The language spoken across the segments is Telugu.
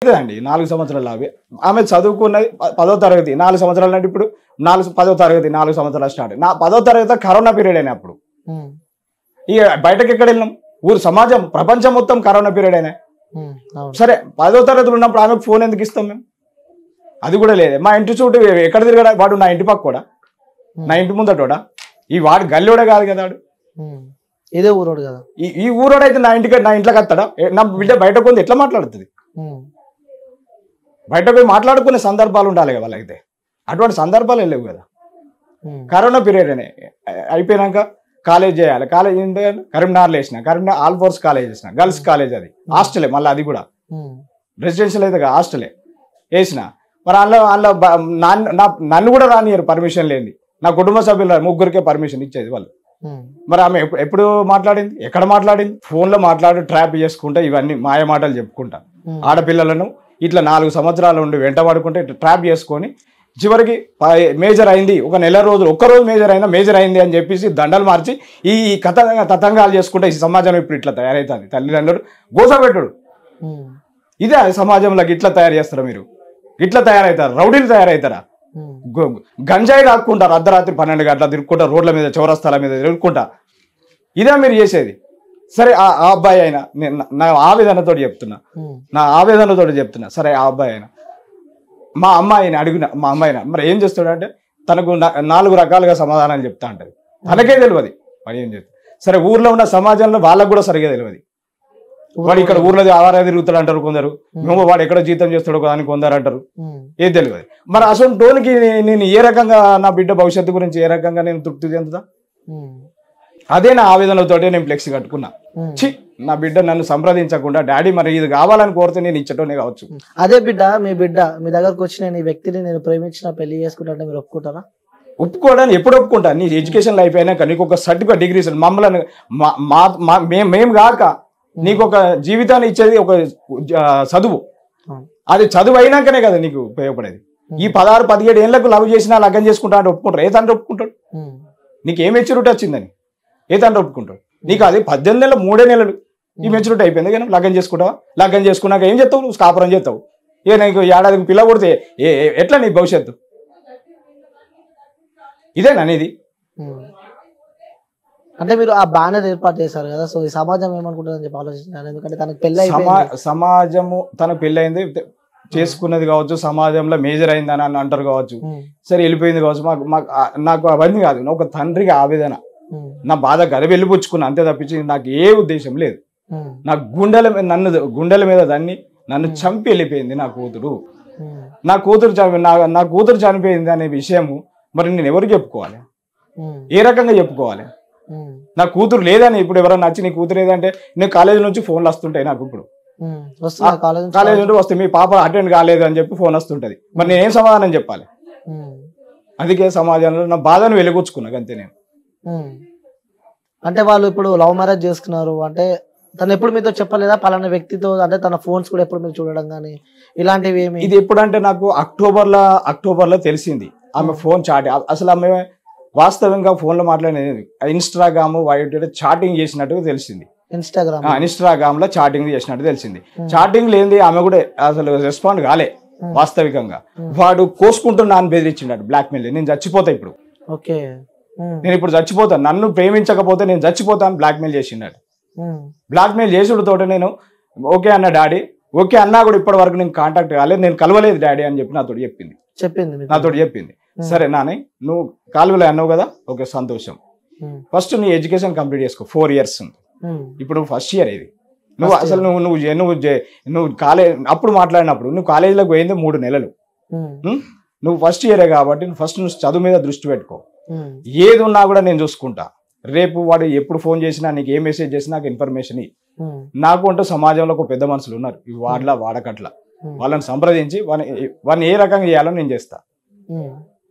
లేదండి నాలుగు సంవత్సరాలు అవి ఆమె చదువుకున్నది ప- పదో తరగతి నాలుగు సంవత్సరాలు అంటే ఇప్పుడు నాలుగు పదో తరగతి నాలుగు సంవత్సరాలు స్టార్ట్ నా పదో తరగతి కరోనా పీరియడ్ అయినా అప్పుడు ఉమ్, ఇక బయటకి ఎక్కడ వెళ్ళినాం ఊరు సమాజం ప్రపంచం మొత్తం కరోనా పీరియడ్ అయినా ఉమ్, అవును సరే పదో తరగతిలో ఉన్నప్పుడు ఆమెకు ఫోన్ ఎందుకు ఇస్తాం మేము అది కూడా లేదు మా ఇంటి చుట్టూ ఎక్కడ తిరగడా వాడు నా ఇంటి పక్క కూడా నా ఇంటి ముందటోడా ఈ వాడు గల్లోడే కాదు కదా వాడు ఉమ్. ఇదే ఊరోడు కదా ఈ ఈ ఊరోడైతే నా ఇంటికి నా ఇంట్లోకి వస్తాడా ఏ, నా బిడ్డ బయటకు పోతే ఎట్లా మాట్లాడుతుంది ఉమ్, బయటకు పోయి మాట్లాడుకునే సందర్భాలు ఉండాలి కదా వాళ్ళైతే అటువంటి సందర్భాలు లేవు కదా ఉమ్, కరోనా పీరియడ్ అనే అయిపోయినాక కాలేజ్ చేయాలి కాలేజ్ ఏంటి కరీంనగర్లో వేసిన కరీంనగర్ ఆల్ ఫోర్స్ కాలేజ్ వేసిన గర్ల్స్ కాలేజ్ అది హాస్టలే మళ్ళీ అది కూడా ఉమ్, రెసిడెన్షియల్ అయితే కాదు, హాస్టలే వేసిన మరి అందులో అందులో బ- నాన్న- నా- నన్ను కూడా రానియరు పర్మిషన్ లేని నా కుటుంబ సభ్యులు రా- ముగ్గురికే పర్మిషన్ ఇచ్చేది వాళ్ళు ఉమ్, మరి ఆమె ఎప్పుడు ఎప్పుడు మాట్లాడింది ఎక్కడ మాట్లాడింది ఫోన్లో మాట్లాడి ట్రాప్ చేసుకుంటా ఇవన్నీ మాయ మాటలు చెప్పుకుంటా ఉమ్, ఆడపిల్లలను ఇట్లా నాలుగు సంవత్సరాలు ఉండి వెంట పడుకుంటే ఇట్లా ట్రాప్ చేసుకొని చివరికి మేజర్ అయింది ఒక నెల రోజులు ఒక్క రోజు మేజర్ అయినా మేజర్ అయింది అని చెప్పేసి దండలు మార్చి ఈ ఈ కథ తతంగాలు చేసుకుంటే ఈ సమాజం ఇప్పుడు ఇట్లా తయారవుతుంది తల్లిదండ్రులు గోసపెట్టుడు ఉమ్, ఇదే సమాజంలో ఇట్లా తయారు చేస్తారా మీరు ఇట్లా తయారవుతారు రౌడీలు తయారవుతారా ఉమ్, గ- గంజాయి తాక్కుంటారు అర్ధరాత్రి పన్నెండు గంటల తిరుక్కుంటా రోడ్ల మీద చౌరస్తాల మీద తిరుక్కుంటా ఇదే మీరు చేసేది సరే ఆ ఆ అబ్బాయి అయినా నేను నా- నా ఆవేదనతో చెప్తున్నా ఉమ్, నా ఆవేదనతో చెప్తున్నా సరే ఆ అబ్బాయి అయినా మా అమ్మాయిని అడిగిన మా అమ్మాయిన మరి ఏం చేస్తాడంటే తనకు నా- నాలుగు రకాలుగా సమాధానాలు చెప్తా అంటది తనకే తెలియదు వాడు ఏం చేస్తాడు సరే ఊర్లో ఉన్న సమాజంలో వాళ్ళకు కూడా సరిగా తెలియదు వాడు ఇక్కడ ఊర్లో ఆవారా తిరుగుతాడు అంటారు కొందరు మేము వాడు ఎక్కడ జీతం చేస్తాడు అని కొందరు అంటారు ఉమ్, ఏం తెలియదు మరి అసలు టోన్కి నేను ఏ రకంగా నా బిడ్డ భవిష్యత్తు గురించి ఏ రకంగా నేను తృప్తి చెందుతా ఉమ్, అదే నా ఆవేదనతోటే నేను ఫ్లెక్స్ కట్టుకున్నా ఉమ్. ఛీ నా బిడ్డ నన్ను సంప్రదించకుండా డాడీ మరి ఇది కావాలని కోరితే నేను ఇచ్చటోనే కావచ్చు అదే బిడ్డ మీ బిడ్డ మీ దగ్గరకు వచ్చి నేను ఈ వ్యక్తిని నేను ప్రేమించిన పెళ్లి చేసుకుంటా మీరు ఒప్పుకుంటారా ఒప్పుకోవడానికి ఎప్పుడు ఒప్పుకుంటా నీ ఎడ్యుకేషన్ లైఫ్ అయినాక నీకు ఒక సర్టిఫికేట్ డిగ్రీస్ మమ్మల్ని మా మా- మా- మేం మేము కాక నీకు ఒక జీవితాన్ని ఇచ్చేది ఒక ఆ, చదువు అవును. అది చదువు అయినాకనే కదా నీకు ఉపయోగపడేది ఈ పదహారు పదిహేడు ఏళ్ళకు లవ్ చేసినా లగ్గం చేసుకుంటా అంటే ఒప్పుకుంటారు ఏ తండ్రి ఒప్పుకుంటాడు ఉమ్, నీకు ఏ మెచ్యూరిటీ వచ్చిందని ఏ తండ్రి ఒప్పుకుంటాడు నీకు అది పద్దెనిమిది నెలలు మూడే నెలలు ఈ మెచ్యూరిటీ అయిపోయింది కానీ లగ్గం చేసుకుంటావా లగ్గం చేసుకున్నాక ఏం చేస్తావు నువ్వు కాపురం చేస్తావు ఏ నీకు ఏడాదికి పిల్ల కొడితే ఏ ఏ- ఎట్లా నీ భవిష్యత్తు ఇదేనా అనేది ఉమ్. అంటే మీరు ఆ బ్యానర్ ఏర్పాటు చేశారు కదా సో ఈ సమాజం ఏమనుకుంటుందని చెప్పి ఆలోచించారు ఎందుకంటే తనకు పెళ్లి సమా అయిపోయింది సమాజము తన పెళ్ళైంది చేసుకున్నది కావచ్చు సమాజంలో మేజర్ అయిందని అని అంటారు కావచ్చు ఉమ్, సరే వెళ్ళిపోయింది కావచ్చు మాకు మాకు ఆ- నాకు అవన్నీ కాదు నా ఒక తండ్రికి ఆవేదన ఉమ్, నా బాధ గది వెళ్ళిపుచ్చుకున్నా అంతే తప్పించి నాకు ఏ ఉద్దేశం లేదు ఉమ్, నా గుండెల మీద నన్ను గుండెల మీద దాన్ని నన్ను చంపి వెళ్ళిపోయింది నా కూతురు ఉమ్, నా కూతురు చంపి నా నా కూతురు చనిపోయింది అనే విషయము మరి నేను ఎవరికి చెప్పుకోవాలి ఉమ్, ఏ రకంగా చెప్పుకోవాలి ఉమ్, నా కూతురు లేదని ఇప్పుడు ఎవరైనా నచ్చి నీ కూతురు ఏదంటే నేను కాలేజీ నుంచి ఫోన్లు వస్తుంటాయి నాకు ఇప్పుడు ఉమ్. వస్తుందా కాలేజ్ నుంచి కాలేజీ నుండి వస్తే మీ పాప అటెండ్ కాలేదు అని చెప్పి ఫోన్ వస్తుంటది మరి నేనేం సమాధానం చెప్పాలి ఉమ్, అందుకే సమాజంలో నా బాధను వెలుగొచ్చుకున్నా అంతే నేను ఉమ్. అంటే వాళ్ళు ఇప్పుడు లవ్ మ్యారేజ్ చేసుకున్నారు అంటే తను ఎప్పుడు మీతో చెప్పలేదా పలానా వ్యక్తితో అంటే తన ఫోన్స్ కూడా ఎప్పుడు మీరు చూడడం కానీ ఇలాంటివి ఏమి ఇది ఎప్పుడంటే నాకు అక్టోబర్లో అక్టోబర్లో తెలిసింది ఆమె ఫోన్ చాటి అసలు ఆమె వాస్తవంగా ఫోన్లో మాట్లాడేది ఇన్స్టాగ్రామ్ వైట్ చాటింగ్ చేసినట్టుగా తెలిసింది ఇన్స్టాగ్రామ్ ఇన్స్టాగ్రామ్ లో చాటింగ్ చేసినట్టు తెలిసింది చాటింగ్ లేనిది ఆమె కూడా అసలు రెస్పాండ్ కాలే వాస్తవికంగా వాడు కోసుకుంటున్నా అని బెదిరించిండు బ్లాక్ మెయిల్ నేను చచ్చిపోతా ఇప్పుడు ఓకే ఉమ్, నేను ఇప్పుడు చచ్చిపోతాను నన్ను ప్రేమించకపోతే నేను చచ్చిపోతాను బ్లాక్ మెయిల్ చేసిండాడు ఉమ్, బ్లాక్ మెయిల్ చేసుడుతోటి నేను ఓకే అన్న డాడీ ఓకే అన్నా కూడా ఇప్పటి వరకు నేను కాంటాక్ట్ కాలేదు నేను కలవలేదు డాడీ అని చెప్పి నాతో చెప్పింది చెప్పింది మీకు నాతో చెప్పింది సరే నాని నువ్వు కాలువలే అన్నావు కదా ఓకే సంతోషం ఉమ్, ఫస్ట్ నీ ఎడ్యుకేషన్ కంప్లీట్ చేసుకో ఫోర్ ఇయర్స్ ఉంది ఉమ్, ఇప్పుడు ఫస్ట్ ఇయర్ ఇది నువ్వు అసలు నువ్వు నువ్వు చే- నువ్వు చే- నువ్వు కాలేజ్ అప్పుడు మాట్లాడినప్పుడు నువ్వు కాలేజీలోకి పోయింది మూడు నెలలు ఉమ్, ఉం? నువ్వు ఫస్ట్ ఇయరే కాబట్టి నువ్వు ఫస్ట్ నువ్వు చదువు మీద దృష్టి పెట్టుకో ఉమ్, ఏది ఉన్నా కూడా నేను చూసుకుంటా రేపు వాడు ఎప్పుడు ఫోన్ చేసినా నీకు ఏ మెసేజ్ చేసినా నాకు ఇన్ఫర్మేషన్ ఇ ఉమ్, నాకు అంటూ సమాజంలో ఒక పెద్ద మనుషులు ఉన్నారు ఈ వాడలా వాడకట్ల ఉమ్, వాళ్ళని సంప్రదించి వాని వాడిని ఏ రకంగా చేయాలో నేను చేస్తా ఉమ్,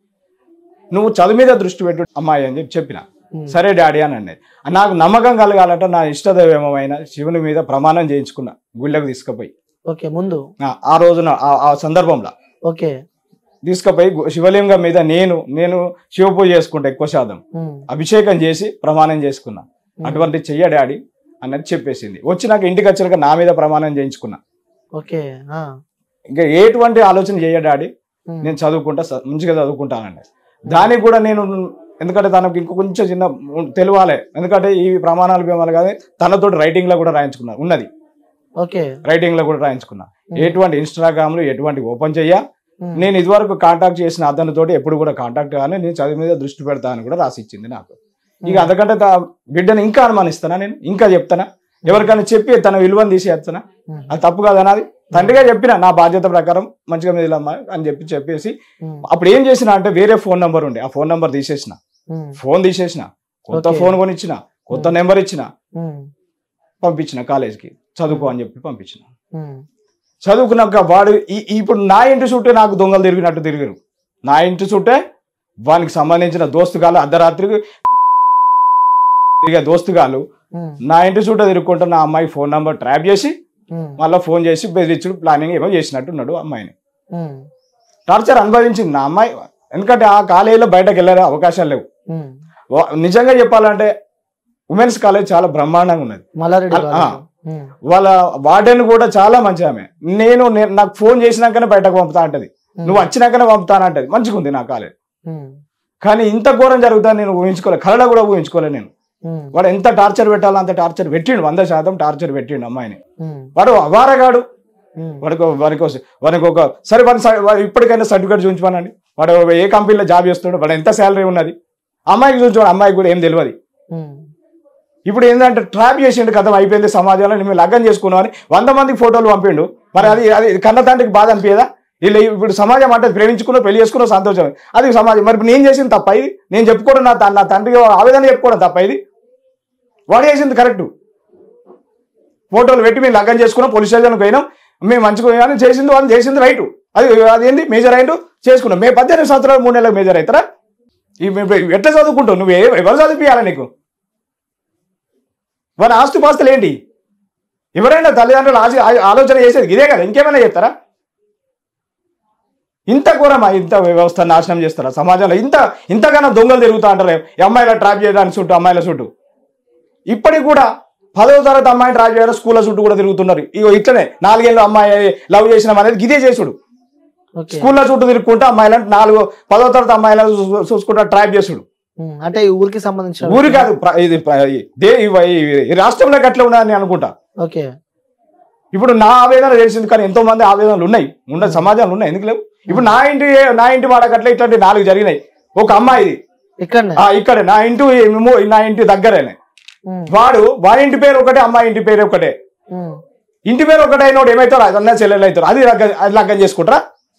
నువ్వు చదువు మీద దృష్టి పెట్టు అమ్మాయి అని చెప్పి చెప్పిన ఉమ్, సరే డాడీ అని అన్నది నాకు నమ్మకం కలగాలంటే నా ఇష్టదైవమైన శివుని మీద ప్రమాణం చేయించుకున్నా గుళ్ళకు తీసుకుపోయి ఓకే ముందు ఆ- ఆ రోజున ఆ- ఆ సందర్భంలో ఓకే తీసుకుపోయి గు- శివలింగం మీద నేను నేను శివ పూజ చేసుకుంటా ఎక్కువ శాతం ఉమ్, అభిషేకం చేసి ప్రమాణం చేసుకున్నా అటువంటి చెయ్య డాడీ అన్నది చెప్పేసింది వచ్చి నాకు ఇంటికి వచ్చాక నా మీద ప్రమాణం చేయించుకున్నా ఓకే ఆ, ఇంకా ఎటువంటి ఆలోచన చేయ డాడీ ఉమ్. నేను చదువుకుంటా స- మంచిగా చదువుకుంటానండి దానికి కూడా నేను ఎందుకంటే తనకు ఇంకో కొంచెం చిన్న తెలియాలి ఎందుకంటే ఈ ప్రమాణాలు భీమాలు కాదు తనతోటి రైటింగ్ లో కూడా రాయించుకున్నా ఉన్నది ఓకే రైటింగ్ లో కూడా రాయించుకున్నా ఎటువంటి ఇన్స్టాగ్రామ్ లో ఎటువంటి ఓపెన్ చెయ్య ఉమ్. నేను ఇదివరకు కాంటాక్ట్ చేసిన అతనితోటి ఎప్పుడు కూడా కాంటాక్ట్ కానీ నేను చదువు మీద దృష్టి పెడతా అని కూడా రాసి ఇచ్చింది నాకు ఇక అంతకంటే తా- బిడ్డను ఇంకా అనుమానిస్తానా నేను ఇంకా చెప్తానా ఎవరికైనా చెప్పి తన విలువను తీసేస్తానా ఉమ్. అది తప్పు కాదన్నది తండ్రిగా చెప్పిన నా బాధ్యత ప్రకారం మంచిగా మీదలమ్మా అని చెప్పి చెప్పేసి ఉమ్. అప్పుడు ఏం చేసిన అంటే వేరే ఫోన్ నంబర్ ఉండే ఆ ఫోన్ నంబర్ తీసేసిన ఉమ్. ఫోన్ తీసేసిన కొత్త Okay. ఫోన్ కొనిచ్చిన కొత్త నెంబర్ ఇచ్చిన ఉమ్. పంపించిన కాలేజ్కి చదువుకో అని చెప్పి పంపించిన ఉమ్. చదువుకున్నాక వాడు ఈ- ఈ- ఇప్పుడు నా ఇంటి చుట్టే నాకు దొంగలు తిరిగినట్టు తిరిగారు నా ఇంటి చుట్టే వానికి సంబంధించిన దోస్తుగాలు అర్ధరాత్రికి ఇక దోస్తుగాలు ఉమ్. నా ఇంటి చుట్టూ తిరుగుకుంటూ నా అమ్మాయి ఫోన్ నంబర్ ట్రాప్ చేసి ఉమ్. మళ్ళీ ఫోన్ చేసి బెదిరించుడు ప్లానింగ్ ఏమో చేసినట్టు ఉన్నాడు అమ్మాయిని ఉమ్. టార్చర్ అనుభవించింది నా అమ్మాయి ఎందుకంటే ఆ కాలేజీలో బయటకు వెళ్ళే అవకాశాలు లేవు ఉమ్. వా- నిజంగా చెప్పాలంటే ఉమెన్స్ కాలేజ్ చాలా బ్రహ్మాండంగా ఉన్నది మల్లారెడ్డి ఆ. కాలేజ్. ఉమ్. వాళ్ళ వార్డెన్ కూడా చాలా మంచి ఆమె నేను నే- నాకు ఫోన్ చేసినాకనే బయటకు పంపుతా అంటది నువ్వు వచ్చినాకనే పంపుతానంటది మంచిగా ఉంది నా కాలేజ్ ఉమ్. కానీ ఇంత ఘోరం జరుగుతా నేను ఊహించుకోలే కళలో కూడా ఊహించుకోలే నేను ఉమ్. వాడు ఎంత టార్చర్ పెట్టాలో అంత టార్చర్ పెట్టిండు వంద శాతం టార్చర్ పెట్టిండు అమ్మాయిని ఉమ్. వాడు అవారగాడు ఉమ్. వాడికి వాడికి ఒక- వాడికి ఒక సరే వాడి స- వాడు ఇప్పటికైనా సర్టిఫికేట్ చూపించమనండి వాడు ఏ కంపెనీలో జాబ్ చేస్తున్నాడు వాడు ఎంత శాలరీ ఉన్నది అమ్మాయికి చూపించమని అమ్మాయికి కూడా ఏం తెలియదు ఉమ్. ఇప్పుడు ఏంటంటే ట్రాప్ చేసిండు కథం అయిపోయింది సమాజంలో మేము లగ్గం చేసుకున్నాం అని వంద మందికి ఫోటోలు పంపిండు మరి అది అది కన్న తండ్రికి బాధ అనిపించదా వీళ్ళు ఇప్పుడు సమాజం అంటే ప్రేమించుకున్నా పెళ్లి చేసుకున్నా సంతోషం అది సమాజం మరి ఇప్పుడు నేను చేసింది తప్ప ఇది నేను చెప్పుకోవడం నా త- నా తండ్రికి ఆవేదన చెప్పుకోవడం తప్ప ఇది వాడు చేసింది కరెక్ట్ ఫోటోలు పెట్టి మేము లగ్గం చేసుకున్నాం పోలీస్ స్టేషన్కి పోయినాం మేము మంచిగా పోయినా చేసింది వాళ్ళు చేసింది రైట్ అది అదేంది మేజర్ రైట్ చేసుకున్నాం మేము పద్దెనిమిది సంవత్సరాలు మూడు నెలలకు మేజర్ అవుతారా ఈ మేము ఎట్లా చదువుకుంటావు నువ్వు ఏ- ఎవరు చదివిపియాలా నీకు వారి ఆస్తి పాస్తులు ఏంటి ఎవరైనా తల్లిదండ్రులు ఆశ ఆ- ఆలోచన చేసేది ఇదే కదా ఇంకేమైనా చెప్తారా ఇంత ఘోరమా ఇంత వ్యవస్థ నాశనం చేస్తారా సమాజంలో ఇంత ఇంతగానో దొంగలు తిరుగుతా అంటారు ఈ అమ్మాయిల ట్రాప్ చేయడానికి చుట్టూ అమ్మాయిల చుట్టూ ఇప్పటికి కూడా పదవ తరగతి అమ్మాయిని ట్రాప్ చేయడం స్కూళ్ళ చుట్టూ కూడా తిరుగుతున్నారు ఇగో ఇట్లనే నాలుగేళ్ళు అమ్మాయి లవ్ చేసిన అనేది ఇదే చేసుడు ఓకే స్కూళ్ళ చుట్టూ తిరుగుకుంటా అమ్మాయిలను నాలుగు పదవ తరగతి అమ్మాయిలను చూ- చూసుకుంటా ట్రాప్ చేసుడు ఉమ్. అంటే ఈ ఊరికి సంబంధించిన ఊరి కాదు ప్ర- ఇది ప్ర- ఈ దే- ఈ- ఈ రాష్ట్రంలోకి అట్లా ఉన్నదని అనుకుంటా ఓకే ఇప్పుడు నా ఆవేదన తెలిసింది కానీ ఎంతో మంది ఆవేదనలు ఉన్నాయి ఉన్న సమాజంలో ఉన్నాయి ఎందుకు లేవు ఇప్పుడు నా ఇంటి నా ఇంటి వాడకట్ల ఇట్లాంటి నాలుగు జరిగినాయి ఒక అమ్మాయిది ఇక్కడనే ఆ ఇక్కడే నా ఇంటి మేము- నా ఇంటి దగ్గరేనే ఉమ్. వాడు వాడి ఇంటి పేరు ఒకటే అమ్మాయి ఇంటి పేరు ఒకటే ఉమ్. ఇంటి పేరు ఒకటే అయినోడు ఏమవుతారు అదన్నా చెల్లెలు అవుతారు అది లగ్గ అది లగ్గం చేసుకుంటారా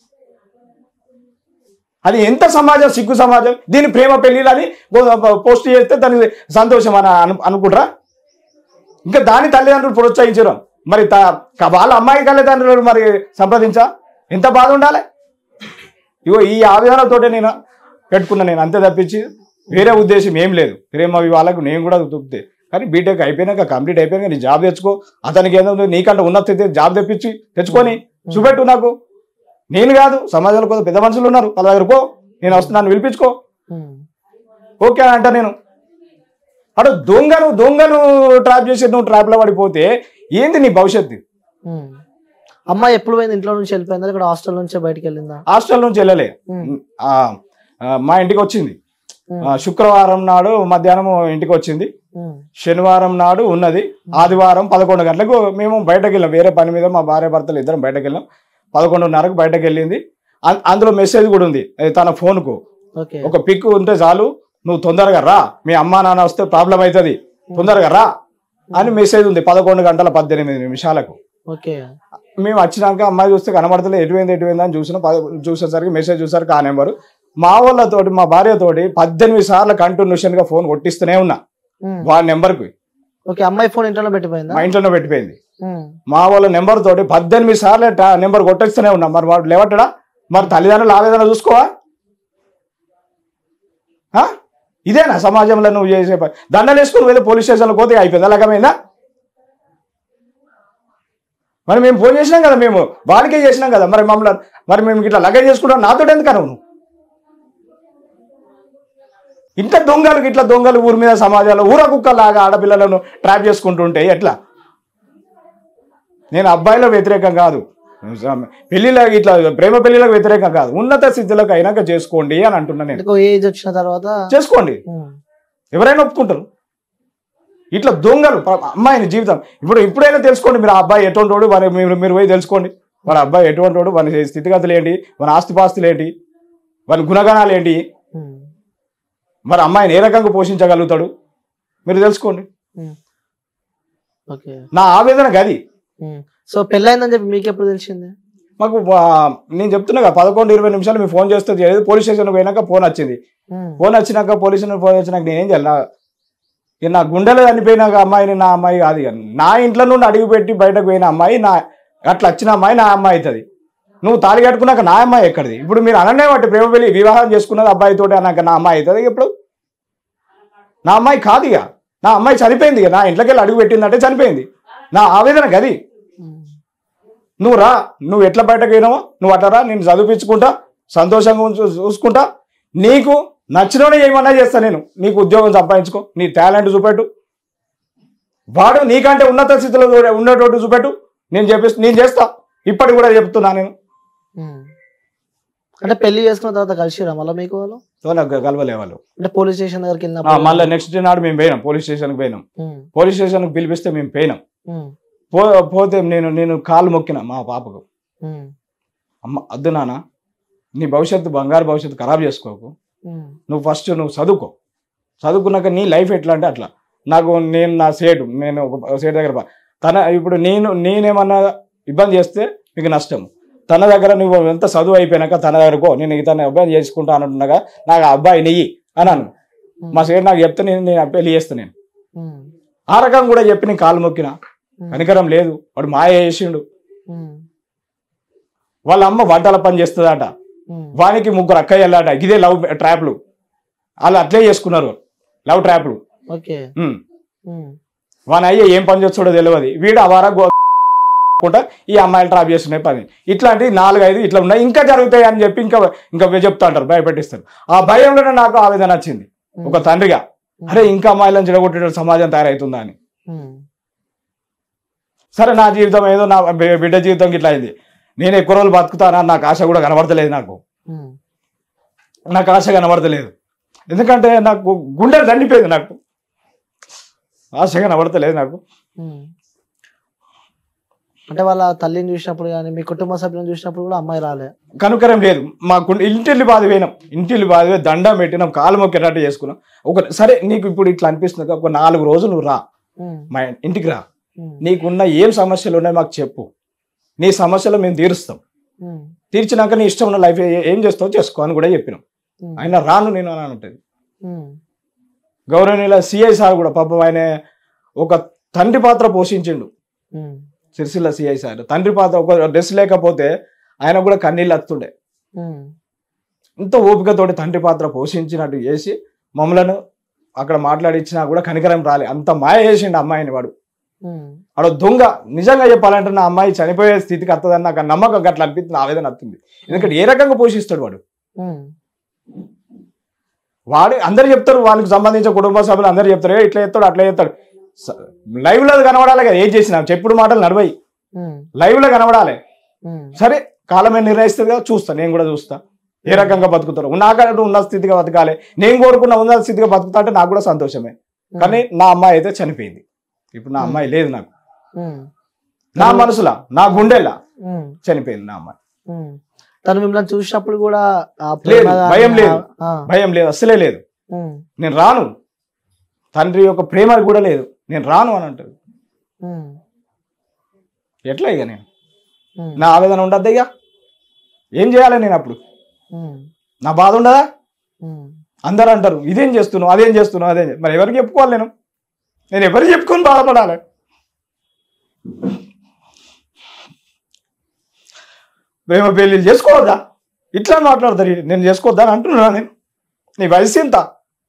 అది ఎంత సమాజం సిగ్గు సమాజం దీని ప్రేమ పెళ్లిలు అని పోస్ట్ చేస్తే దానికి సంతోషం అని అను అనుకుంటారా ఇంకా దాని తల్లిదండ్రులు ప్రోత్సహించరు మరి త- క- వాళ్ళ అమ్మాయి తల్లిదండ్రులు మరి సంప్రదించా ఎంత బాధ ఉండాలి ఇగో ఈ ఆవేదనతోటే నేను పెట్టుకున్నా నేను అంతే తప్పించి వేరే ఉద్దేశం ఏం లేదు ప్రేమ వాళ్ళకు నేను కూడా తృప్తే కానీ బీటెక్ అయిపోయినాక కంప్లీట్ అయిపోయినాక నీ జాబ్ తెచ్చుకో అతనికి ఏదో ఉంది, నీకంటే ఉన్నత స్థితి జాబ్ తెప్పించి తెచ్చుకొని చూపెట్టు నాకు నేను కాదు సమాజంలో కొంత పెద్ద మనుషులు ఉన్నారు వాళ్ళ దగ్గర పో నేను వస్తున్నాను పిలిపించుకో ఉమ్. ఓకే అని అంట నేను అటు దొంగను దొంగను ట్రాప్ చేసి నువ్వు ట్రాప్లో పడిపోతే ఏంది నీ భవిష్యత్తు ఉమ్. అమ్మాయి ఎప్పుడు పోయింది ఇంట్లో నుంచి వెళ్ళిపోయిందా ఇక్కడ హాస్టల్ నుంచే బయటకు వెళ్ళిందా హాస్టల్ నుంచి వెళ్ళలే ఉమ్. ఆ, ఆ, మా ఇంటికి వచ్చింది ఉమ్. ఆ, శుక్రవారం నాడు మధ్యాహ్నం ఇంటికి వచ్చింది ఉమ్. శనివారం నాడు ఉన్నది ఆదివారం పదకొండు గంటలకు మేము బయటకు వెళ్ళాం వేరే పని మీద మా భార్య భర్తలు ఇద్దరం బయటకు వెళ్ళాం పదకొండున్నరకు బయటకు వెళ్ళింది అం- అందులో మెసేజ్ కూడా ఉంది అది తన ఫోన్కు ఓకే ఒక పిక్ ఉంటే చాలు నువ్వు తొందరగా రా మీ అమ్మా నాన్న వస్తే ప్రాబ్లం అవుతుంది తొందరగా రా అని మెసేజ్ ఉంది పదకొండు గంటల పద్దెనిమిది నిమిషాలకు ఓకే మేము వచ్చినాక అమ్మాయి చూస్తే కనబడతలే ఎటువైంది ఎటువైంది అని చూసిన పద- చూసేసరికి మెసేజ్ చూసారు ఆ నెంబరు మా వాళ్ళతోటి మా భార్యతోటి పద్దెనిమిది సార్లు కంటిన్యూషన్ గా ఫోన్ కొట్టిస్తూనే ఉన్నా ఉమ్. వాడి నెంబర్కి ఓకే అమ్మాయి ఫోన్ ఇంట్లో పెట్టిపోయిందా మా ఇంట్లోనే పెట్టిపోయింది ఉమ్. మా వాళ్ళ నెంబర్ తోటి పద్దెనిమిది సార్లు టా- నెంబర్ కొట్టేస్తూనే ఉన్నా మరి వాడు లేవట్టడా మరి తల్లిదండ్రులు ఆవేదన చూసుకోవా ఆ? ఇదేనా సమాజంలో నువ్వు చేసే పని దండలు వేసుకుని వెళ్ళి పోలీస్ స్టేషన్లో పోతే అయిపోయింది అలాగమైందా మరి మేము ఫోన్ చేసినాం కదా మేము వాడికే చేసినాం కదా మరి మమ్మల్ని మరి మేము ఇట్లా లగేజ్ చేసుకుంటాం నాతో ఎందుకన్నా నువ్వు ఇంత దొంగలు ఇట్లా దొంగలు ఊరి మీద సమాజంలో ఊర కుక్కలాగా ఆడపిల్లలను ట్రాప్ చేసుకుంటుంటే ఎట్లా నేను అబ్బాయిలో వ్యతిరేకం కాదు పెళ్లిలో ఇట్లా ప్రేమ పెళ్లిలకు వ్యతిరేకం కాదు ఉన్నత స్థితిలోకి అయినాక చేసుకోండి అని అంటున్నా నేను అంటే ఏజ్ వచ్చిన తర్వాత చేసుకోండి ఉమ్, ఎవరైనా ఒప్పుకుంటారు ఇట్లా దొంగలు ప- అమ్మాయిని జీవితం ఇప్పుడు ఇప్పుడైనా తెలుసుకోండి మీరు ఆ అబ్బాయి ఎటువంటి వాడు వారి మీరు మీరు పోయి తెలుసుకోండి వాళ్ళ అబ్బాయి ఎటువంటి వాడు వాని స్థితిగతులు ఏంటి వాని ఆస్తిపాస్తులు ఏంటి వాని గుణగణాలు ఏంటి ఉమ్, మరి అమ్మాయిని ఏ రకంగా పోషించగలుగుతాడు మీరు తెలుసుకోండి ఉమ్. ఓకే నా ఆవేదన గది ఉమ్. సో పెళ్ళైందని చెప్పి మీకు ఎప్పుడు తెలిసింది మాకు వా- నేను చెప్తున్నా కదా, పదకొండు ఇరవై నిమిషాలు మీరు ఫోన్ చేస్తే చేయలేదు పోలీస్ స్టేషన్ పోయినాక ఫోన్ వచ్చింది ఉమ్, ఫోన్ వచ్చినాక పోలీస్ స్టేషన్ ఫోన్ వచ్చినాక నేనేం చేయాలి నా ఇక నా గుండెలో చనిపోయినాక అమ్మాయిని నా అమ్మాయి కాదు ఇక నా ఇంట్లో నుండి అడుగు పెట్టి బయటకు పోయిన అమ్మాయి నా అట్లా వచ్చిన అమ్మాయి నా అమ్మాయి అవుతుంది నువ్వు తాళి కట్టుకున్నాక నా అమ్మాయి ఎక్కడిది ఇప్పుడు మీరు అననే వాటి ప్రేమ పెళ్లి వివాహం చేసుకున్నది అబ్బాయితోటి అన్నాక నా అమ్మాయి అవుతుంది ఇక ఇప్పుడు నా అమ్మాయి కాదు ఇక నా అమ్మాయి చనిపోయింది ఇక నా ఇంట్లోకి వెళ్ళి అడుగు పెట్టిందంటే చనిపోయింది నా ఆవేదన గది ఉమ్, నువ్వు రా నువ్వు ఎట్లా బయటకు పోయినావో నువ్వు అట్లా రా నేను చదివించుకుంటా సంతోషంగా ఉంచు- చూసుకుంటా నీకు నచ్చినోనే ఏమన్నా చేస్తా నేను నీకు ఉద్యోగం సంపాదించుకో నీ టాలెంట్ చూపెట్టు వాడు నీకంటే ఉన్నత స్థితిలో ఉండేటోటి చూపెట్టు నేను చెప్పేసి నేను చేస్తా ఇప్పటికి కూడా చెప్తున్నా నేను ఉమ్. అంటే పెళ్లి చేసుకున్న తర్వాత కలిసిరా మళ్ళీ మీకు వాళ్ళు సో నాకు కలవలే వాళ్ళు అంటే పోలీస్ స్టేషన్ దగ్గరికి ఆ, వెళ్ళినప్పుడు మళ్ళీ నెక్స్ట్ డే నాడు మేము పోయినాం పోలీస్ స్టేషన్కి పోయినాం ఉమ్, పోలీస్ స్టేషన్కి పిలిపిస్తే మేము పోయినాం ఉమ్, పో పోతే నేను నేను కాలు మొక్కిన మా పాపకు ఉమ్, అమ్మ అద్దు నాన్న నీ భవిష్యత్తు బంగారు భవిష్యత్తు ఖరాబ్ చేసుకోకు ఉమ్, నువ్వు ఫస్ట్ నువ్వు చదువుకో చదువుకున్నాక నీ లైఫ్ ఎట్లా అంటే అట్లా నాకు నేను నా సేటు నేను ఒక సేటు దగ్గర ప- తన ఇప్పుడు నేను నేనేమన్నా ఇబ్బంది చేస్తే మీకు నష్టం తన దగ్గర నువ్వు ఎంత చదువు అయిపోయినాక తన దగ్గరకో నేను ఇతను అబ్బాయి చేసుకుంటా అంటుండగా నాకు ఆ అబ్బాయి నెయ్యి అన్నాను మా సేటు నాకు చెప్తే నేను నేను ఆ పెళ్లి చేస్తాను నేను ఉమ్, ఆ రకం కూడా చెప్పి నేను కాలు మొక్కిన కనికరం లేదు వాడు మాయ చేసిండు ఉమ్, వాళ్ళ అమ్మ వంటల పని చేస్తుందట ఉమ్, వానికి ముగ్గురు అక్కయ్యలాట ఇదే లవ్ ట్రాప్లు వాళ్ళు అట్లే చేసుకున్నారు లవ్ ట్రాప్లు ఓకే ఉమ్. ఉమ్, వాని అయ్యే ఏం పని చేస్తాడో తెలియదు వీడు అవారా కూడా ఈ అమ్మాయిలు ట్రాప్ చేస్తున్నాయి పని ఇట్లాంటి నాలుగు ఐదు ఇట్లా ఉన్నాయి ఇంకా జరుగుతాయి అని చెప్పి ఇంకా ఇంకా చెప్తా అంటారు భయపెట్టిస్తారు ఆ భయంలోనే నాకు ఆవేదన వచ్చింది ఒక తండ్రిగా అరే ఇంకా అమ్మాయిలను చెడగొట్టే సమాజం తయారవుతుందా అని ఉమ్, సరే నా జీవితం ఏదో నా బి- బిడ్డ జీవితం ఇట్లా అయింది నేను ఎక్కువ రోజులు బతుకుతానా నాకు ఆశ కూడా కనబడతలేదు నాకు ఉమ్, నాకు ఆశ కనబడతలేదు ఎందుకంటే నాకు గుండె దండిపోయింది నాకు ఆశ కనబడతలేదు నాకు ఉమ్. అంటే వాళ్ళ తల్లిని చూసినప్పుడు కానీ మీ కుటుంబ సభ్యులను చూసినప్పుడు కూడా అమ్మాయి రాలే కనుకరం లేదు మా గు- ఇంటిల్లి బాధ పోయినాం ఇంటిల్లి బాధ పోయి దండం పెట్టినాం కాలు మొక్కేటట్టు చేసుకున్నాం ఒక సరే నీకు ఇప్పుడు ఇట్లా అనిపిస్తుంది ఒక నాలుగు రోజులు నువ్వు రా ఉమ్, మా ఇంటికి రా ఉమ్, నీకున్న ఏం సమస్యలు ఉన్నాయి మాకు చెప్పు నీ సమస్యలు మేము తీరుస్తాం ఉమ్, తీర్చినాక నీ ఇష్టం ఉన్న లైఫ్ ఏ- ఏం చేస్తావో చేసుకో అని కూడా చెప్పినాం ఉమ్, ఆయన రాను నేను అని ఉంటుంది ఉమ్, గౌరవనీయుల సిఐ సార్ కూడా పాపం ఆయన ఒక తండ్రి పాత్ర పోషించిండు ఉమ్, సిరిసిల్ల సిఐ సార్ తండ్రి పాత్ర ఒక డ్రెస్ లేకపోతే ఆయన కూడా కన్నీళ్ళు వస్తుండే ఉమ్, ఇంత ఓపికతోటి తండ్రి పాత్ర పోషించినట్టు చేసి మమ్మలను అక్కడ మాట్లాడిచ్చినా కూడా కనికరం రాలే అంత మాయ చేసిండు అమ్మాయిని వాడు ఉమ్, వాడు దొంగ నిజంగా చెప్పాలంటే నా అమ్మాయి చనిపోయే స్థితికి వస్తుందని నాకు ఆ నమ్మకం అట్లా అనిపిస్తుంది ఆవేదన వస్తుంది ఎందుకంటే ఏ రకంగా పోషిస్తాడు వాడు ఉమ్, వాడు అందరు చెప్తారు వానికి సంబంధించిన కుటుంబ సభ్యులు అందరు చెప్తారు "ఏ, ఇట్లా చెప్తాడు అట్లా చెప్తాడు లైవ్ లో కనబడాలి కదా ఏం చేసినా చెప్పుడు మాటలు నడవయి ఉమ్, లైవ్ లో కనబడాలి ఉమ్, సరే కాలమే నిర్ణయిస్తుంది కదా చూస్తా నేను కూడా చూస్తా ఏ రకంగా బతుకుతారు నాకంటూ ఉన్న స్థితిగా బతకాలి నేను కోరుకున్న ఉన్న స్థితిగా బతుకుతా అంటే నాకు కూడా సంతోషమే కానీ నా అమ్మాయి అయితే చనిపోయింది ఇప్పుడు నా అమ్మాయి లేదు నాకు ఉమ్, నా మనసులా నా గుండెలా ఉమ్, చనిపోయింది నా అమ్మాయి ఉమ్. తను మిమ్మల్ని చూసినప్పుడు కూడా ఆ లేదు, ప్రేమ గానీ భయం లేదు. ఆ, భయం లేదు అస్సలే లేదు ఉమ్, నేను రాను తండ్రి యొక్క ప్రేమ కూడా లేదు నేను రాను అని అంటారు ఉమ్, ఎట్లా ఇక నేను ఉమ్, నా ఆవేదన ఉండద్దు ఇక ఏం చేయాలి నేను అప్పుడు ఉమ్, నా బాధ ఉండదా ఉమ్, అందరు అంటారు ఇదేం చేస్తున్నావు అదేం చేస్తున్నావు అదేం చే-" మరి ఎవరికి చెప్పుకోవాలి నేను నేను ఎవరికి చెప్పుకొని బాధపడాలి ప్రేమ పెళ్ళిళ్ళు చేసుకోవద్దా ఇట్లా మాట్లాడతారు నేను చేసుకోవద్దా అని అంటున్నా నేను నీ వయసు ఎంత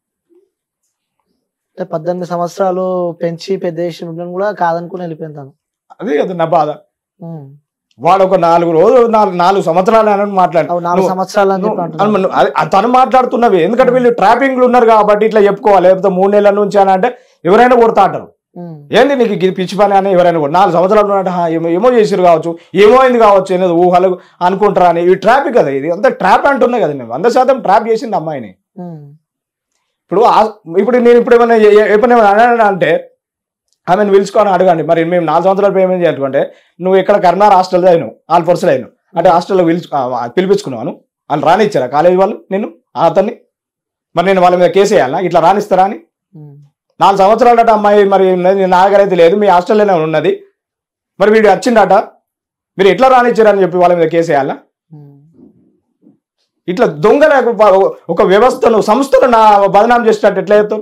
అంటే పద్దెనిమిది సంవత్సరాలు పెంచి పెద్ద చేసి మిమ్మల్ని కూడా కాదనుకుని వెళ్ళిపోయింది తను అదే కదా నా బాధ ఉమ్. వాడు ఒక నాలుగు రోజులు నాలుగు నాలుగు సంవత్సరాలు అని మాట్లాడు అవి నాలుగు సంవత్సరాలు అని చెప్పి అంటున్నాను అను- అది- అది తను మాట్లాడుతున్నవి ఎందుకంటే వీళ్ళు ట్రాపింగ్లు ఉన్నారు కాబట్టి ఇట్లా చెప్పుకోవాలి లేకపోతే మూడు నెలల నుంచి అని అంటే ఎవరైనా కొడతా అంటారు ఉమ్, ఏంది నీకు ఇది పిచ్చి పని అని ఎవరైనా కూడా నాలుగు సంవత్సరాలు ఉన్నట్టు "హా, ఏమో ఏమో చేసిరు కావచ్చు ఏమో అయింది కావచ్చు అనేది ఊహలు అనుకుంటారా అని ఈ ట్రాప్ కదా ఇది అంతా ట్రాప్ అంటున్నా కదా నేను వంద శాతం ట్రాప్ చేసింది అమ్మాయిని ఉమ్, ఇప్పుడు ఆ- ఇప్పుడు నేను ఇప్పుడు ఏమైనా ఏ- ఏ- ఎప్పుడు ఏమైనా అన్నాను అంటే ఆమెను పిలుచుకొని అడగండి మరి మేము నాలుగు సంవత్సరాలు పేమెంట్ చేయాలంటే నువ్వు ఇక్కడ కర్నార్ హాస్టల్ అయినావు ఆల్ పర్సల్ అయినావు అంటే హాస్టల్లో పిలుచు ఆ, ఆ, పిలిపించుకున్నాను వాళ్ళు రానిచ్చారా కాలేజీ వాళ్ళు నేను అతన్ని మరి నేను వాళ్ళ మీద కేసు వేయాలా ఇట్లా రానిస్తారా అని ఉమ్, నాలుగు సంవత్సరాలట అమ్మాయి మరి ఉన్నది నా దగ్గర అయితే లేదు మీ హాస్టల్లోనే ఉన్నది మరి వీడు వచ్చిండట మీరు ఎట్లా రానిచ్చారని చెప్పి వాళ్ళ మీద కేసు వేయాలా ఉమ్. ఇట్లా దొంగల ఒక- ఒక వ్యవస్థను సంస్థను నా బదనాం చేసినట్టు ఎట్లా చేస్తారు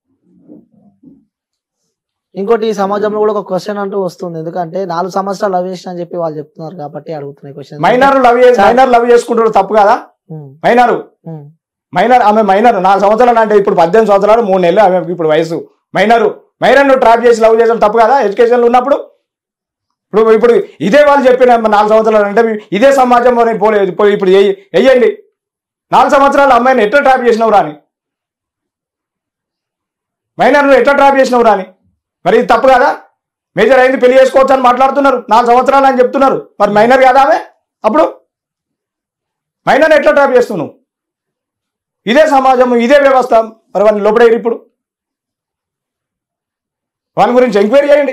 ఇంకోటి ఈ సమాజంలో కూడా ఒక క్వశ్చన్ అంటూ వస్తుంది ఎందుకంటే నాలుగు సంవత్సరాలు లవ్ చేసిన అని చెప్పి వాళ్ళు చెప్తున్నారు కాబట్టి అడుగుతున్నాయి క్వశ్చన్ మైనర్ లవ్ చేసి మైనర్ లవ్ చేసుకుంటాడు తప్పు కదా మైనర్ మైనర్ ఆమె మైనర్ నాలుగు సంవత్సరాలు అంటే ఇప్పుడు పద్దెనిమిది సంవత్సరాలు మూడు నెలలు ఆమె ఇప్పుడు వయసు మైనర్ మైనర్ నువ్వు ట్రాప్ చేసి లవ్ చేయడం తప్పు కదా ఎడ్యుకేషన్లో ఉన్నప్పుడు ఇప్పుడు ఇప్పుడు ఇదే వాళ్ళు చెప్పిన నాలుగు సంవత్సరాలు అంటే ఇదే సమాజం మరి పోలేదు పోయి ఇప్పుడు వెయ్యి- వెయ్యండి నాలుగు సంవత్సరాలు అమ్మాయిని ఎట్లా ట్రాప్ చేసినవు రాని మైనర్ ఎట్లా ట్రాప్ చేసినవు రాని మరి ఇది తప్పు కదా మేజర్ అయింది పెళ్లి చేసుకోవచ్చు అని మాట్లాడుతున్నారు నాలుగు సంవత్సరాలు అని చెప్తున్నారు మరి మైనర్ కదా ఆమె అప్పుడు మైనర్ ఎట్లా ట్రాప్ చేస్తున్నావు ఇదే సమాజం ఇదే వ్యవస్థ మరి వాడిని లోపడేరు ఇప్పుడు వాని గురించి ఎంక్వైరీ చేయండి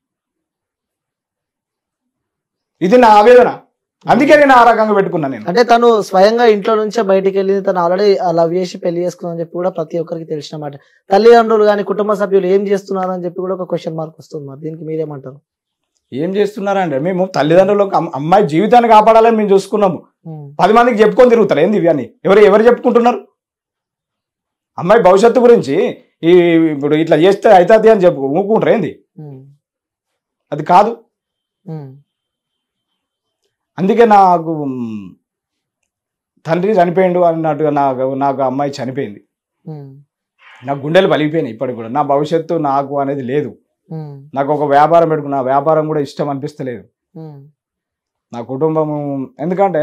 ఇది నా ఆవేదన అందుకే నేను ఆ రకంగా పెట్టుకున్నాను నేను అంటే తను స్వయంగా ఇంట్లో నుంచే బయటికి వెళ్ళింది తను ఆల్రెడీ లవ్ చేసి పెళ్లి చేసుకుందని చెప్పి కూడా ప్రతి ఒక్కరికి తెలిసిన మాట తల్లిదండ్రులు కానీ కుటుంబ సభ్యులు ఏం చేస్తున్నారు అని చెప్పి కూడా ఒక క్వశ్చన్ మార్క్ వస్తుంది మరి దీనికి మీరేమంటారు ఏం చేస్తున్నారంటే మేము తల్లిదండ్రులకు అమ్- అమ్మాయి జీవితాన్ని కాపాడాలని మేము చూసుకున్నాము ఉమ్, పది మందికి చెప్పుకొని తిరుగుతారు ఏంది ఇవి అని ఎవరు ఎవరు చెప్పుకుంటున్నారు అమ్మాయి భవిష్యత్తు గురించి ఈ ఇప్పుడు ఇట్లా చేస్తే అవుతుంది అని చెప్పు ఊకుంటారు ఏంది ఉమ్, అది కాదు ఉమ్, అందుకే నాకు మ్, తండ్రి చనిపోయిండు అన్నట్టుగా నాకు నాకు అమ్మాయి చనిపోయింది ఉమ్, నా గుండెలు పలిగిపోయినాయి ఇప్పటికి కూడా నా భవిష్యత్తు నాకు అనేది లేదు ఉమ్, నాకు ఒక వ్యాపారం పెట్టుకున్న ఆ వ్యాపారం కూడా ఇష్టం అనిపిస్తలేదు ఉమ్, నా కుటుంబము ఎందుకంటే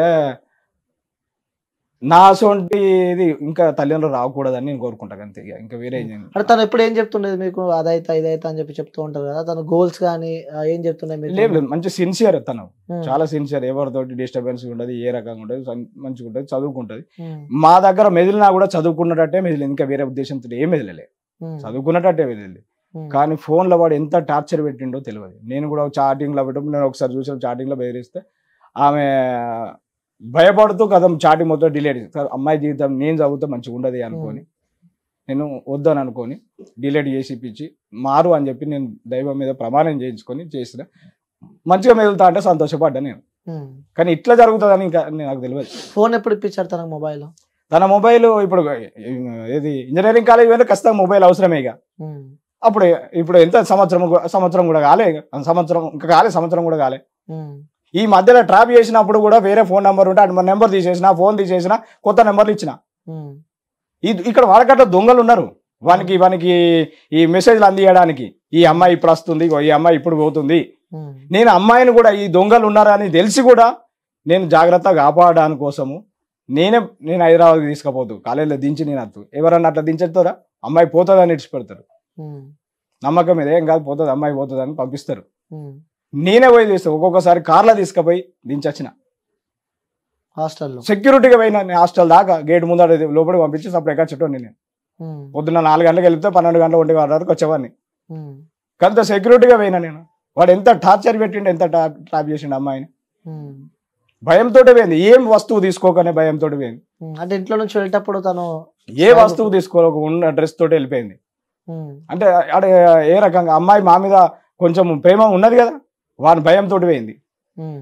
నా సొంటి ఇది ఇంకా తల్లిదండ్రులు రాకూడదని నేను కోరుకుంటాను అంతే ఇక. ఇంకా వేరే ఏం చేయను. అంటే తను ఎప్పుడు ఏం చెప్తుండేది మీకు అదైతే ఇదైతే అని చెప్పి చెప్తూ ఉంటారు కదా తన గోల్స్ కానీ ఆ, ఏం చెప్తుండే మీకు లేదు లేదు మంచి సిన్సియర్ తను ఉమ్, చాలా సిన్సియర్ ఎవరితోటి డిస్టర్బెన్స్ ఉండదు ఏ రకంగా ఉంటుంది సన్- మంచిగా ఉంటుంది చదువుకుంటుంది ఉమ్, మా దగ్గర మెదిలినా కూడా చదువుకున్నట్టే మెదిలి ఇంకా వేరే ఉద్దేశంతో ఏం మెదలలే ఉమ్, చదువుకున్నట్టే మెదిలి ఉమ్, కానీ ఫోన్లో వాడు ఎంత టార్చర్ పెట్టిండో తెలియదు నేను కూడా చాటింగ్లో పెట్టడం నేను ఒకసారి చూసిన చాటింగ్లో బెదిరిస్తే ఆమె భయపడుతూ కథం చాటింగ్ మొత్తం డిలేట్ అమ్మాయి జీవితం నేను చదివితే మంచిగా ఉండదు అనుకొని నేను వద్దని అనుకొని డిలేట్ చేసి ఇప్పించి మారు అని చెప్పి నేను దైవం మీద ప్రమాణం చేయించుకొని చేసిన మంచిగా మెదులుతా అంటే సంతోషపడ్డా నేను ఉమ్. కానీ ఇట్లా జరుగుతుందని ఇంకా నాకు తెలియదు ఫోన్ ఎప్పుడు ఇప్పించారు తనకు మొబైల్ తన మొబైల్ ఇప్పుడు ఏది ఇంజనీరింగ్ కాలేజ్ మీద ఖచ్చితంగా మొబైల్ అవసరమే ఇక ఉమ్, అప్పుడు ఇప్పుడు ఎంత సంవత్సరం కూడా- సంవత్సరం కూడా కాలే ఇక. సంవత్సరం ఇంకా కాలే సంవత్సరం కూడా కాలే ఉమ్, ఈ మధ్యలో ట్రాప్ చేసినప్పుడు కూడా వేరే ఫోన్ నెంబర్ ఉంటే అటు నెంబర్ తీసేసిన ఫోన్ తీసేసిన కొత్త నెంబర్లు ఇచ్చిన ఉమ్, ఈ ఇక్కడ వాడకట్ల దొంగలు ఉన్నారు వానికి వానికి ఈ మెసేజ్లు అందియడానికి ఈ అమ్మాయి ఇప్పుడు వస్తుంది ఇగో ఈ అమ్మాయి ఇప్పుడు పోతుంది ఉమ్, నేను అమ్మాయిని కూడా ఈ దొంగలు ఉన్నారని తెలిసి కూడా నేను జాగ్రత్తగా కాపాడడానికి కోసము నేనే నేను హైదరాబాద్కి తీసుకుపోతూ కాలేజీలో దించి నేను అత్తు ఎవరన్నా అట్లా దించేస్తారా అమ్మాయి పోతుందని ఇడిచిపెడతారు ఉమ్, నమ్మకం మీద ఏం కాదు పోతుంది అమ్మాయి పోతుంది అని పంపిస్తారు ఉమ్. నేనే పోయి తీస్తాను ఒక్కొక్కసారి కార్లో తీసుకుపోయి దించొచ్చిన హాస్టల్లో సెక్యూరిటీగా పోయినా నేను హాస్టల్ దాకా గేట్ ముందర లోపలికి పంపించి సప్పుడు ఎక్కడ చుట్టూ నేను ఉమ్, పొద్దున్న నాలుగు గంటలకు వెళ్తే పన్నెండు గంటల ఒంటి గంటల వరకు వచ్చేవాడిని ఉమ్, కొంత సెక్యూరిటీగా పోయినా నేను వాడు ఎంత టార్చర్ పెట్టిండు ఎంత ట్రాప్ ట్రాప్ చేసిండు అమ్మాయిని ఉమ్, భయంతో పోయింది ఏం వస్తువు తీసుకోకనే భయంతో పోయింది ఉమ్. అంటే ఇంట్లో నుంచి వెళ్ళేటప్పుడు తను ఏ వస్తువు తీసుకోక ఉన్న డ్రెస్ తోటి వెళ్ళిపోయింది ఉమ్, అంటే ఆడ ఏ రకంగా అమ్మాయి మా మీద కొంచెం ప్రేమ ఉన్నది కదా వాని భయంతో పోయింది ఉమ్,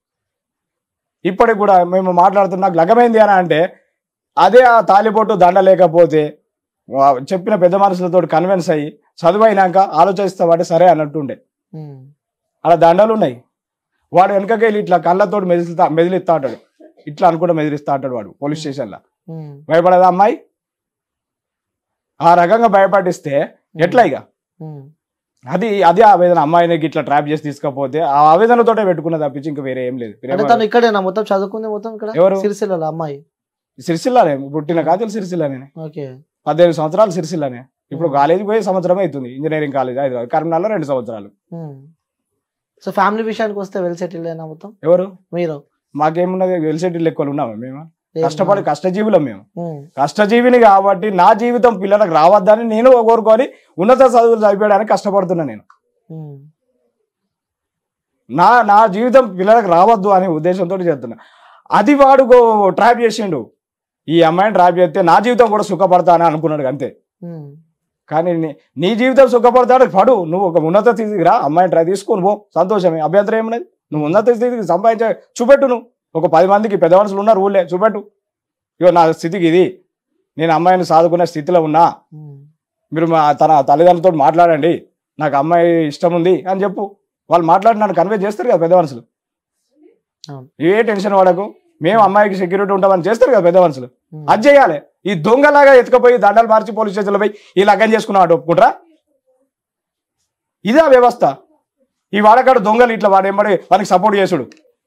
ఇప్పటికి కూడా మేము మాట్లాడుతున్న నాకు లగమైంది అని అంటే అదే ఆ తాలిబొట్టు దండ లేకపోతే వా- చెప్పిన పెద్ద మనుషులతో కన్విన్స్ అయ్యి చదువైనాక ఆలోచిస్తామంటే సరే అన్నట్టుండే ఉమ్, అలా దండలు ఉన్నాయి వాడు వెనకకి వెళ్ళి ఇట్లా కళ్ళతోటి మెదిలిస్తా మెదిలిస్తా అంటాడు ఇట్లా అనుకుంటా మెదిలిస్తా అంటాడు వాడు పోలీస్ స్టేషన్లో ఉమ్, భయపడదా అమ్మాయి ఆ రకంగా భయపడిస్తే ఎట్లా ఇక ఉమ్. అది అదే ఆవేదన అమ్మాయిని ఇట్లా ట్రాప్ చేసి తీసుకపోతే ఆ ఆవేదనతోటే పెట్టుకున్న తప్పించి ఇంకా వేరే ఏం లేదు అంటే తను ఇక్కడేనా మొత్తం చదువుకుంది మొత్తం ఇక్కడ ఎవరు? సిరిసిల్లలో అమ్మాయి సిరిసిల్లానే పుట్టిన కాజలు సిరిసిల్లానే ఓకే పద్దెనిమిది సంవత్సరాలు సిరిసిల్లానే ఇప్పుడు కాలేజీకి పోయి సంవత్సరం అవుతుంది ఇంజనీరింగ్ కాలేజ్ హైదరాబాద్ కరీంనగర్లో రెండు సంవత్సరాలు సో ఫ్యామిలీ విషయానికి వస్తే వెల్ సెటిల్ అయినా మొత్తం ఎవరు మీరు మాకేమున్నది వెలిసెట్టి లెక్కలు ఉన్నామా మేము ఏం- కష్టపడి కష్టజీవులం మేము ఉమ్, కష్టజీవిని కాబట్టి నా జీవితం పిల్లలకు రావద్దని నేను కోరుకొని ఉన్నత చదువులు చదివేయడానికి కష్టపడుతున్నా నేను ఉమ్, నా నా జీవితం పిల్లలకు రావద్దు అనే ఉద్దేశంతో చేస్తున్నా అది వాడు ట్రాప్ చేసిండు ఈ అమ్మాయిని ట్రాప్ చేస్తే నా జీవితం కూడా సుఖపడతానని అనుకున్నాడు అంతే ఉమ్, కానీ నీ- నీ జీవితం సుఖపడతాడు పడు నువ్వు ఒక ఉన్నత స్థితికి రా అమ్మాయిని ట్రై తీసుకొని పో సంతోషమే అభ్యంతరం ఏమున్నది నువ్వు ఉన్నత స్థితికి సంపాదించ చూపెట్టు నువ్వు ఒక పది మందికి పెద్ద మనుషులు ఉన్నారు ఊళ్ళే చూపెట్టు ఇగో నా స్థితికి ఇది నేను అమ్మాయిని సాదుకునే స్థితిలో ఉన్నా ఉమ్, మీరు మా తన తల్లిదండ్రులతో మాట్లాడండి నాకు అమ్మాయి ఇష్టం ఉంది అని చెప్పు వాళ్ళు మాట్లాడి నన్ను కన్వే చేస్తారు కదా పెద్ద మనుషులు అవును. ఏ టెన్షన్ పడకు మేము అమ్మాయికి సెక్యూరిటీ ఉంటామని చేస్తారు కదా పెద్ద మనుషులు ఉమ్. అది చేయాలి ఈ దొంగలాగా ఎత్తుకపోయి దండలు మార్చి పోలీస్ స్టేషన్లో పోయి ఈ లగ్గం చేసుకున్నాడు ఒప్పుకుంటారా ఇదే ఆ వ్యవస్థ ఈ వాడకాడు దొంగలు ఇట్లా వాడు ఏమడి వానికి సపోర్ట్ చేసుడు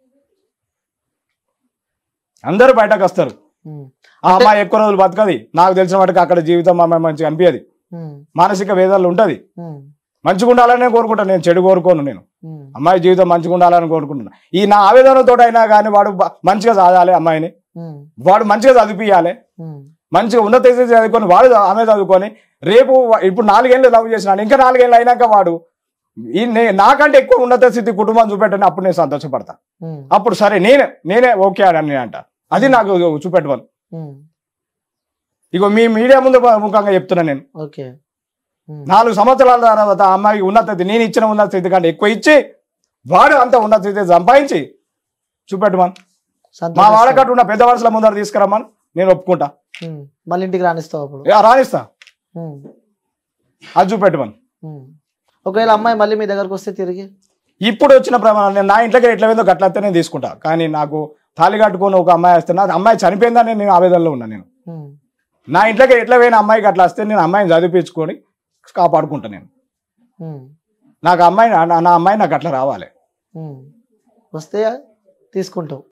అందరూ బయటకు వస్తారు ఉమ్, ఆ అమ్మాయి ఎక్కువ రోజులు బతకది నాకు తెలిసిన వాటికి అక్కడ జీవితం అమ్మాయి మంచిగా అనిపించదు ఉమ్, మానసిక వేదనలు ఉంటుంది ఉమ్, మంచిగా ఉండాలనే కోరుకుంటాను నేను చెడు కోరుకోను నేను ఉమ్, అమ్మాయి జీవితం మంచిగా ఉండాలని కోరుకుంటున్నా ఈ నా ఆవేదనతో అయినా కానీ వాడు బ- మంచిగా చదవాలి అమ్మాయిని ఉమ్, వాడు మంచిగా చదివియాలి ఉమ్, మంచిగా ఉన్నత స్థితి చదువుకొని వాడు ఆమె చదువుకొని రేపు వా- ఇప్పుడు నాలుగేళ్ళు లవ్ చేసినాడు ఇంకా నాలుగేళ్ళు అయినాక వాడు ఈ నే- నాకంటే ఎక్కువ ఉన్నత స్థితి కుటుంబం చూపెట్టని అప్పుడు నేను సంతోషపడతా ఉమ్, అప్పుడు సరే నేనే నేనే ఓకే అని నేను అంట అది నాకు చూపెట్టమని ఉమ్, ఇగో మీ మీడియా ముందు ముఖంగా చెప్తున్నా నేను ఓకే ఉమ్, నాలుగు సంవత్సరాల తర్వాత ఆ అమ్మాయికి ఉన్నత స్థితి నేను ఇచ్చిన ఉన్నత స్థితి కంటే ఎక్కువ ఇచ్చి వాడు అంత ఉన్నత స్థితి సంపాదించి చూపెట్టమని మా సంతోషిస్తాం. వాడకట్టు ఉన్న పెద్ద వరుసల ముందర తీసుకురమ్మని నేను ఒప్పుకుంటా ఉమ్, మళ్ళీ ఇంటికి రానిస్తావు అప్పుడు ఏ, రానిస్తా ఉమ్, అది చూపెట్టమని ఉమ్. ఒకవేళ అమ్మాయి మళ్ళీ మీ దగ్గరకు వస్తే తిరిగి ఇప్పుడు వచ్చిన ప్రమాణం నేను నా ఇంట్లోకి ఎట్లా పోయిందో గట్ల వస్తే నేను తీసుకుంటా కానీ నాకు తాళి కట్టుకొని ఒక అమ్మాయి వస్తే నాకు అమ్మాయి చనిపోయిందని నేను ఆవేదనలో ఉన్నా నేను ఉమ్, నా ఇంట్లోకి ఎట్లా పోయిన అమ్మాయికి అట్లా వస్తే నేను అమ్మాయిని చదివించుకొని కాపాడుకుంటా నేను ఉమ్, నాకు అమ్మాయి నా నా అమ్మాయి నాకు అట్లా రావాలి ఉమ్. వస్తే తీసుకుంటావు